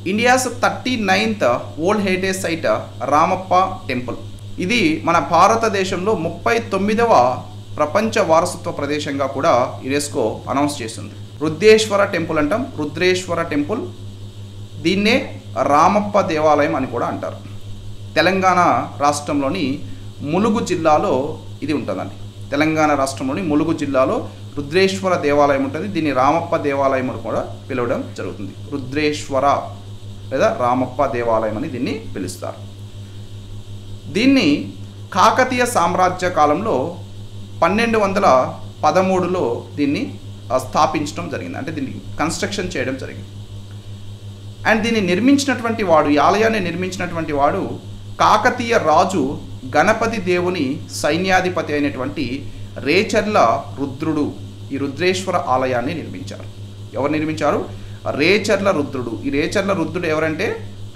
India's thirty ninth old heritage site Ramappa temple ఇది మన భారతదేశంలో ముప్పై తొమ్మిదవ ప్రపంచ వారసత్వ ప్రదేశంగా కూడా యునెస్కో అనౌన్స్ చేస్తుంది రుద్రేశ్వర టెంపుల్ అంటాం రుద్రేశ్వర టెంపుల్ దీన్నే రామప్ప దేవాలయం అని కూడా అంటారు తెలంగాణ రాష్ట్రంలోని ములుగు జిల్లాలో ఇది ఉంటుందండి తెలంగాణ రాష్ట్రంలోని ములుగు జిల్లాలో రుద్రేశ్వర దేవాలయం ఉంటుంది దీన్ని రామప్ప దేవాలయం అని కూడా పిలవడం జరుగుతుంది రుద్రేశ్వర లేదా రామప్ప దేవాలయం అని దీన్ని పిలుస్తారు దీన్ని కాకతీయ సామ్రాజ్య కాలంలో పన్నెండు వందల పదమూడులో దీన్ని ఆ, స్థాపించడం జరిగింది అంటే దీన్ని కన్స్ట్రక్షన్ చేయడం జరిగింది అండ్ దీన్ని నిర్మించినటువంటి వాడు ఈ ఆలయాన్ని నిర్మించినటువంటి వాడు కాకతీయ రాజు గణపతి దేవుని సైన్యాధిపతి అయినటువంటి రేచర్ల రుద్రుడు ఈ రుద్రేశ్వర ఆలయాన్ని నిర్మించారు ఎవరు నిర్మించారు రేచర్ల రుద్రుడు ఈ రేచర్ల రుద్రుడు ఎవరంటే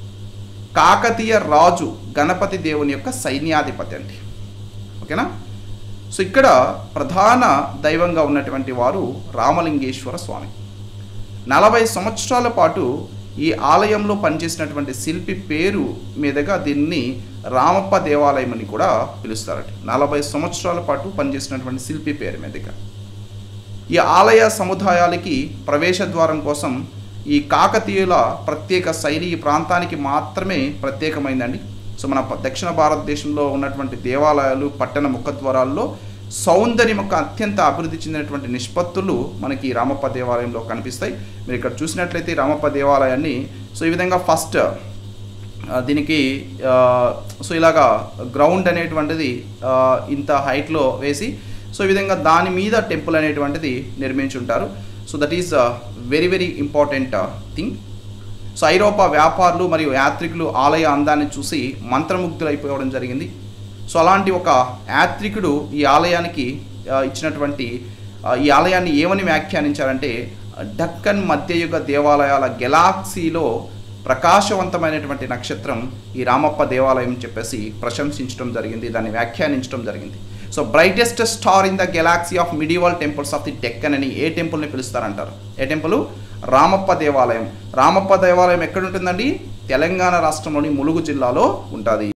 కాకతీయ రాజు గణపతి దేవుని యొక్క సైన్యాధిపతి అండి ఓకేనా సో ఇక్కడ ప్రధాన దైవంగా ఉన్నటువంటి వారు రామలింగేశ్వర స్వామి నలభై సంవత్సరాల పాటు ఈ ఆలయంలో పనిచేసినటువంటి శిల్పి పేరు మీదుగా దీన్ని రామప్ప దేవాలయం అని కూడా పిలుస్తారట నలభై సంవత్సరాల పాటు పనిచేసినటువంటి శిల్పి పేరు మీదుగా ఈ ఆలయ సముదాయాలకి ప్రవేశ ద్వారం కోసం ఈ కాకతీయుల ప్రత్యేక శైలి ఈ ప్రాంతానికి మాత్రమే ప్రత్యేకమైందండి సో మన ప- దక్షిణ భారతదేశంలో ఉన్నటువంటి దేవాలయాలు పట్టణ ముఖద్వారాల్లో సౌందర్యం యొక్క అత్యంత అభివృద్ధి చెందినటువంటి నిష్పత్తులు మనకి ఈ రామప్ప దేవాలయంలో కనిపిస్తాయి మీరు ఇక్కడ చూసినట్లయితే ఈ రామప్ప దేవాలయాన్ని సో ఈ విధంగా ఫస్ట్ ఆ, దీనికి ఆ, సో ఇలాగా గ్రౌండ్ అనేటువంటిది ఆ, ఇంత హైట్లో వేసి సో ఈ విధంగా దాని మీద టెంపుల్ అనేటువంటిది నిర్మించుంటారు so that is very very important thing so ఐరోపా వ్యాపారులు మరియు యాత్రికులు ఆలయ అందాన్ని చూసి మంత్రముగ్ధులు అయిపోవడం జరిగింది సో అలాంటి ఒక యాత్రికుడు ఈ ఆలయానికి ఆ, ఇచ్చినటువంటి ఆ, ఈ ఆలయాన్ని ఏమని వ్యాఖ్యానించారంటే డక్కన్ మధ్యయుగ దేవాలయాల గెలాక్సీలో ప్రకాశవంతమైనటువంటి నక్షత్రం ఈ రామప్ప దేవాలయం చెప్పేసి ప్రశంసించడం జరిగింది దాన్ని వ్యాఖ్యానించడం జరిగింది so brightest star in the galaxy of medieval temples of the Deccan అని ఏ టెంపుల్ని పిలుస్తారంటారు ఏ టెంపుల్ రామప్ప దేవాలయం రామప్ప దేవాలయం ఎక్కడ ఉంటుందండి తెలంగాణ రాష్ట్రంలోని ములుగు జిల్లాలో ఉంటుంది